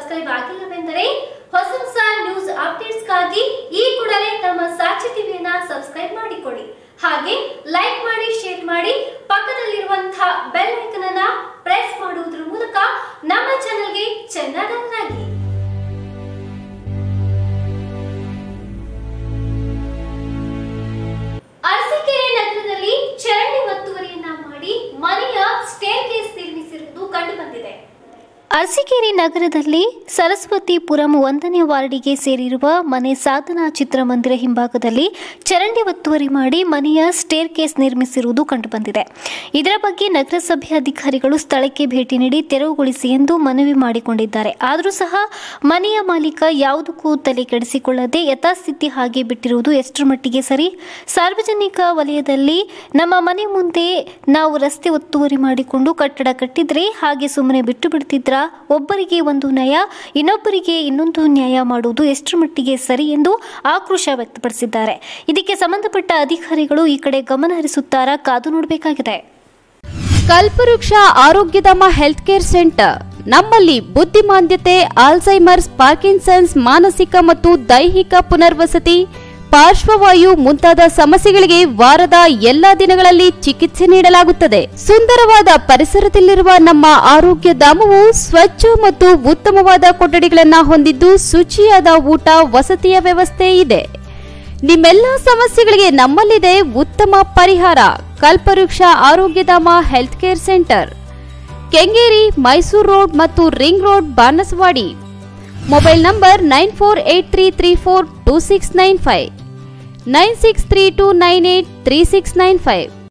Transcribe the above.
subscribe ಆಗಿಲ್ಲವೆಂದರೆ ಹೊಸ ಹೊಸ news ಅಪ್ಡೇಟ್ಸ್ಗಾಗಿ ಈ ಕೂಡಲೇ ನಮ್ಮ ಸಾಕ್ಷಿ ಟಿವಿಯನ್ನ ಸಬ್ಸ್ಕ್ರೈಬ್ ಮಾಡಿಕೊಳ್ಳಿ ಹಾಗೆ ಲೈಕ್ ಮಾಡಿ ಶೇರ್ ಮಾಡಿ ಪಕ್ಕದಲ್ಲಿರುವಂತಹ ಬೆಲ್ ಐಕನ್ ಅನ್ನ ಪ್ರೆಸ್ ಮಾಡುವುದರ ಮೂಲಕ ನಮ್ಮ ಚಾನೆಲ್ಗೆ ಚೆನ್ನಾಗಿ ಅರಸೀಕೆರೆ ನಗರದಲ್ಲಿ ಚರಂಡಿ ಒತ್ತುವರಿಯನ್ನ ಮಾಡಿ ಮನೆಯ ಸ್ಟೇರ್ ಕೇಸ್ ನಿರ್ಮಿಸಿರುವುದು ಕಂಡುಬಂದಿದೆ ಅರಸೀಕೆರೆ ನಗರದಲ್ಲಿ ಸರಸ್ವತಿಪುರಂ ಒಂದನೇ ವಾರ್ಡಿಗೆ ಸೇರಿರುವ ಮನೆ ಸಾಧನಾ ಚಿತ್ರಮಂದಿರ ಹಿಂಭಾಗದಲ್ಲಿ ಚರಂಡಿ ಒತ್ತುವರಿ ಮಾಡಿ ಮನೆಯ ಸ್ಟೇರ್ ಕೇಸ್ ನಿರ್ಮಿಸಿರುವುದು ಕಂಡುಬಂದಿದೆ ಇದರ ಬಗ್ಗೆ ನಗರಸಭೆ ಅಧಿಕಾರಿಗಳು ಸ್ಥಳಕ್ಕೆ ಭೇಟಿ ನೀಡಿ ತೆರವುಗೊಳಿಸಿ ಎಂದು ಮನವಿ ಮಾಡಿಕೊಂಡಿದ್ದಾರೆ ಆದರೂ ಸಹ ಮನೆಯ ಮಾಲೀಕ ಯಾವುದಕ್ಕೂ ತಲೆ ಕೆಡಿಸಿಕೊಳ್ಳದೆ ಯಥಾಸ್ಥಿತಿ ಹಾಗೆ ಬಿಟ್ಟಿರುವುದು ಎಷ್ಟರ ಮಟ್ಟಿಗೆ ಸರಿ ಸಾರ್ವಜನಿಕ ವಲಯದಲ್ಲಿ ನಮ್ಮ ಮನೆ ಮುಂದೆ ನಾವು ರಸ್ತೆ ಒತ್ತುವರಿ ಮಾಡಿಕೊಂಡು ಕಟ್ಟಡ ಕಟ್ಟಿದ್ರೆ ಹಾಗೆ ಸುಮ್ಮನೆ ಬಿಟ್ಟು ಬಿಡ್ತಿದ್ರ ಒಬ್ಬರಿಗೆ ಒಂದು ನ್ಯಾಯ ಇನ್ನೊಬ್ಬರಿಗೆ ಇನ್ನೊಂದು ನ್ಯಾಯ ಮಾಡುವುದು ಎಷ್ಟರ ಮಟ್ಟಿಗೆ ಸರಿ ಎಂದು ಆಕ್ರೋಶ ವ್ಯಕ್ತಪಡಿಸಿದ್ದಾರೆ ಇದಕ್ಕೆ ಸಂಬಂಧಪಟ್ಟ ಅಧಿಕಾರಿಗಳು ಈ ಕಡೆ ಗಮನ ಹರಿಸುತ್ತಾರಾ ಕಾದು ನೋಡಬೇಕಾಗಿದೆ ಕಲ್ಪವೃಕ್ಷ ಆರೋಗ್ಯಧಾಮ ಹೆಲ್ತ್ ಕೇರ್ ಸೆಂಟರ್ ನಮ್ಮಲ್ಲಿ ಬುದ್ಧಿಮಾಂದ್ಯತೆ ಆಲ್ಝೈಮರ್ಸ್ ಪಾರ್ಕಿನ್ಸನ್ಸ್ ಮಾನಸಿಕ ಮತ್ತು ದೈಹಿಕ ಪುನರ್ವಸತಿ ಪಾರ್ಶ್ವವಾಯು ಮುಂತಾದ ಸಮಸ್ಯೆಗಳಿಗೆ ವಾರದ ಎಲ್ಲಾ ದಿನಗಳಲ್ಲಿ ಚಿಕಿತ್ಸೆ ನೀಡಲಾಗುತ್ತದೆ ಸುಂದರವಾದ ಪರಿಸರದಲ್ಲಿರುವ ನಮ್ಮ ಆರೋಗ್ಯ ಧಾಮವು ಸ್ವಚ್ಛ ಮತ್ತು ಉತ್ತಮವಾದ ಕೊಠಡಿಗಳನ್ನು ಹೊಂದಿದ್ದು ಶುಚಿಯಾದ ಊಟ ವಸತಿಯ ವ್ಯವಸ್ಥೆ ಇದೆ ನಿಮ್ಮೆಲ್ಲ ಸಮಸ್ಯೆಗಳಿಗೆ ನಮ್ಮಲ್ಲಿದೆ ಉತ್ತಮ ಪರಿಹಾರ Kalpavriksha Arogyadhama health care centre Kengeri Mysuru road ಮತ್ತು ring road Banaswadi mobile number nine four eight three three four two six nine five nine six three two nine eight three six nine five